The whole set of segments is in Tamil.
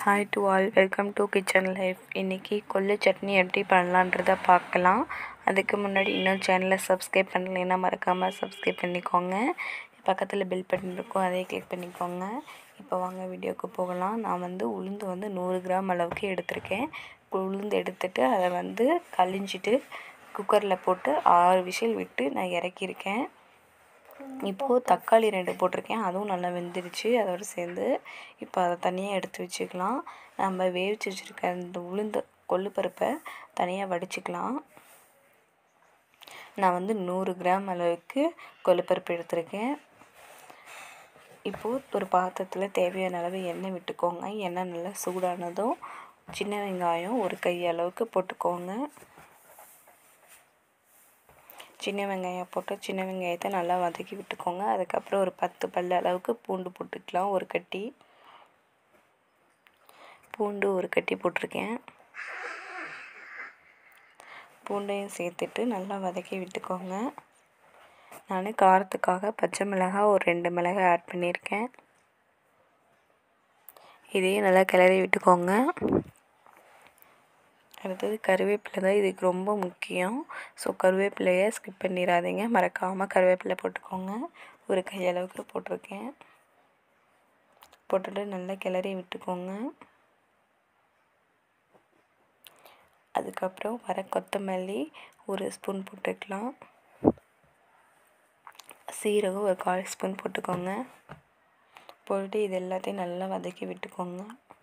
hi to all welcome to kitchen life இன்றைக்கி கொள்ளு சட்னி எப்படி பண்ணலான்றத பார்க்கலாம் அதுக்கு முன்னாடி இன்னும் சேனலை சப்ஸ்கிரைப் பண்ணலைன்னா மறக்காமல் சப்ஸ்கிரைப் பண்ணிக்கோங்க பக்கத்தில் பில் பட்டன் இருக்கும் அதையே கிளிக் பண்ணிக்கோங்க இப்போ வாங்க வீடியோவுக்கு போகலாம் நான் வந்து உளுந்து வந்து நூறு கிராம் அளவுக்கு எடுத்திருக்கேன் உளுந்து எடுத்துட்டு அதை வந்து கழிஞ்சிட்டு குக்கரில் போட்டு ஆறு விசில் விட்டு நான் இறக்கியிருக்கேன் இப்போது தக்காளி ரெண்டு போட்டிருக்கேன் அதுவும் நல்லா வெந்துருச்சு அதோடு சேர்ந்து இப்போ அதை தனியாக எடுத்து வச்சுக்கலாம் நம்ம வேவிச்சு வச்சுருக்க அந்த உளுந்து கொள்ளு பருப்பை தனியாக வடிச்சுக்கலாம் நான் வந்து நூறு கிராம் அளவுக்கு கொள்ளுப்பருப்பு எடுத்திருக்கேன் இப்போது ஒரு பாத்திரத்தில் தேவையான அளவு எண்ணெய் விட்டுக்கோங்க எண்ணெய் நல்லா சூடானதும் சின்ன வெங்காயம் ஒரு கை அளவுக்கு போட்டுக்கோங்க சின்ன வெங்காயம் போட்டு சின்ன வெங்காயத்தை நல்லா வதக்கி விட்டுக்கோங்க அதுக்கப்புறம் ஒரு பத்து பல் அளவுக்கு பூண்டு போட்டுக்கலாம் ஒரு கட்டி பூண்டு ஒரு கட்டி போட்டிருக்கேன் பூண்டையும் சேர்த்துட்டு நல்லா வதக்கி விட்டுக்கோங்க நான் காரத்துக்காக பச்சை மிளகாய் ஒரு ரெண்டு மிளகாய் ஆட் பண்ணியிருக்கேன் இதையும் நல்லா கிளறி விட்டுக்கோங்க அடுத்தது கருவேப்பிலை தான் இதுக்கு ரொம்ப முக்கியம் ஸோ கருவேப்பிலையை ஸ்கிப் பண்ணிடாதீங்க மறக்காமல் கருவேப்பிலை போட்டுக்கோங்க ஒரு கையளவுக்கு போட்டிருக்கேன் போட்டுட்டு நல்லா கிளறி விட்டுக்கோங்க அதுக்கப்புறம் வர கொத்தமல்லி ஒரு ஸ்பூன் போட்டுக்கலாம் சீரகம் ஒரு கால் ஸ்பூன் போட்டுக்கோங்க போட்டு இது எல்லாத்தையும் நல்லா வதக்கி விட்டுக்கோங்க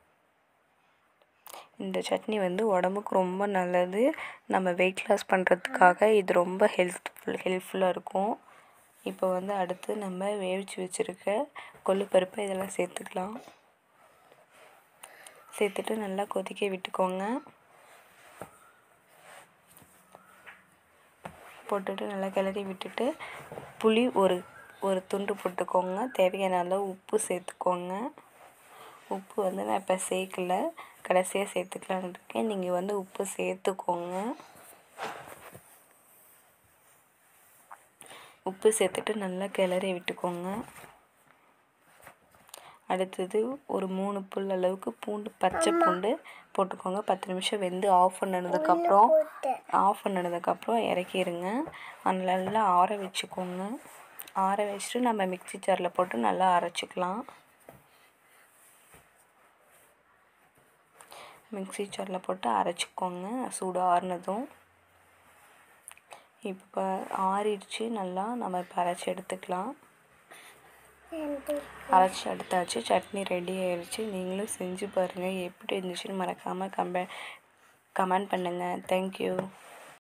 இந்த சட்னி வந்து உடம்புக்கு ரொம்ப நல்லது நம்ம வெயிட் லாஸ் பண்ணுறதுக்காக இது ரொம்ப ஹெல்த்ஃபுல் ஹெல்ப்ஃபுல்லாக இருக்கும் இப்போ வந்து அடுத்து நம்ம வேவிச்சு வச்சுருக்க கொள்ளுப்பருப்பு இதெல்லாம் சேர்த்துக்கலாம் சேர்த்துட்டு நல்லா கொதிக்க விட்டுக்கோங்க போட்டுட்டு நல்லா கிளறி விட்டுட்டு புளி ஒரு ஒரு துண்டு போட்டுக்கோங்க தேவையான அளவு உப்பு சேர்த்துக்கோங்க உப்பு வந்து நான் இப்போ சேர்க்கல கடைசியாக சேர்த்துக்கலான்னு இருக்கேன் நீங்கள் வந்து உப்பு சேர்த்துக்கோங்க உப்பு சேர்த்துட்டு நல்லா கிளறி விட்டுக்கோங்க அடுத்தது ஒரு மூணு புல் அளவுக்கு பூண்டு பச்சை பூண்டு போட்டுக்கோங்க பத்து நிமிஷம் வெந்து ஆஃப் பண்ணதுக்கப்புறம் ஆஃப் பண்ணதுக்கப்புறம் இறக்கிடுங்க நல்லா ஆற வச்சுக்கோங்க ஆற வச்சுட்டு நம்ம மிக்சி ஜாரில் போட்டு நல்லா அரைச்சிக்கலாம் மிக்சி ஜாரில் போட்டு அரைச்சிக்கோங்க சூடு ஆறுனதும் இப்போ ஆறிடுச்சு நல்லா நம்ம இப்போ அரைச்சி எடுத்துக்கலாம் அரைச்சி எடுத்தாச்சு சட்னி ரெடி ஆயிடுச்சு நீங்களும் செஞ்சு பாருங்கள் எப்படி இருந்துச்சுன்னு மறக்காமல் கம்ப கமெண்ட் பண்ணுங்கள் தேங்க்யூ